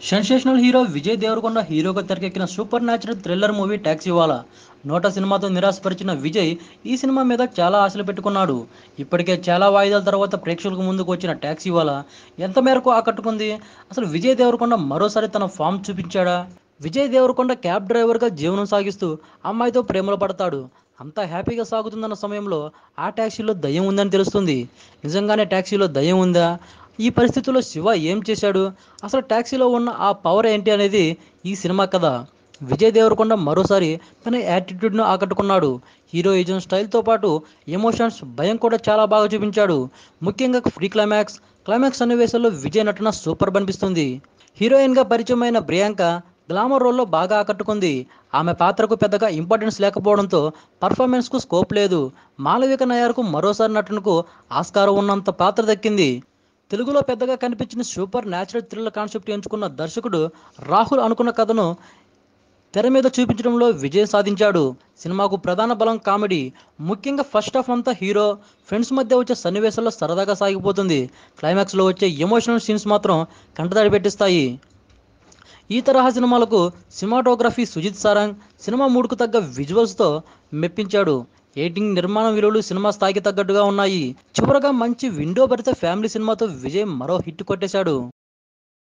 sensational hero Vijay Deverakonda హీరోగా తెరకెక్కిన supernatural thriller movie Taxiwaala నోట సినిమాతో నిరాశపరిచిన విజయ్ ఈ సినిమా మీద చాలా ఆశలు పెట్టుకున్నాడు ఇప్పటికే చాలా వాయిదాల తర్వాత ప్రేక్షకులకు ముందుకు వచ్చిన ట్యాక్సీ వాలా ఎంత మేరకు ఆకట్టుకుంది అసలు విజయ్ దేవరకొండ మరోసారి తన ఫామ్ చూపించాడా విజయ్ దేవరకొండ క్యాబ్ డ్రైవర్గా జీవనం సాగిస్తూ అమ్మాయితో ప్రేమలో పడతాడు అంతా హ్యాపీగా సాగుతుందన్న సమయంలో ఆ ట్యాక్సీలో దయ్యం ఉందని తెలుస్తుంది నిజంగానే ట్యాక్సీలో దయ్యం ఉందా ఈ పరిస్థితుల్లో శివ ఏం చేశాడు అసలు ట్యాక్సీలో ఉన్న ఆ పవర్ ఏంటి అనేది ఈ సినిమా కథ విజయ్ దేవరకొండ మరోసారి తన యాటిట్యూడ్ను ఆకట్టుకున్నాడు హీరోయిజం స్టైల్తో పాటు ఎమోషన్స్ భయం కూడా చాలా బాగా చూపించాడు ముఖ్యంగా ఫ్రీ క్లైమాక్స్ క్లైమాక్స్ సన్నివేశాల్లో విజయ్ నటన సూపర్ అనిపిస్తుంది హీరోయిన్గా పరిచయమైన ప్రియాంక గ్లామర్ రోల్లో బాగా ఆకట్టుకుంది ఆమె పాత్రకు పెద్దగా ఇంపార్టెన్స్ లేకపోవడంతో పర్ఫార్మెన్స్కు స్కోప్ లేదు మాలవిక నయార్కు మరోసారి నటనకు ఆస్కారం ఉన్నంత పాత్ర దక్కింది తెలుగులో పెద్దగా కనిపించిన సూపర్ న్యాచురల్ థ్రిల్లర్ కాన్సెప్ట్ ఎంచుకున్న దర్శకుడు రాహుల్ అనుకున్న కథను తెర మీద చూపించడంలో విజయం సాధించాడు సినిమాకు ప్రధాన బలం కామెడీ ముఖ్యంగా ఫస్ట్ హాఫ్ అంతా హీరో ఫ్రెండ్స్ మధ్య వచ్చే సన్నివేశాల్లో సరదాగా సాగిపోతుంది క్లైమాక్స్లో వచ్చే ఎమోషనల్ సీన్స్ మాత్రం కంటతడి పెట్టిస్తాయి ఈ తరహా సినిమాలకు సినిమాటోగ్రఫీ సుజిత్ సారంగ్ సినిమా మూడుకు తగ్గ విజువల్స్తో మెప్పించాడు ఎయిటింగ్ నిర్మాణ విలువలు సినిమా స్థాయికి తగ్గట్టుగా ఉన్నాయి చివరగా మంచి విండో భరిత ఫ్యామిలీ సినిమాతో విజయ్ మరో హిట్ కొట్టేశాడు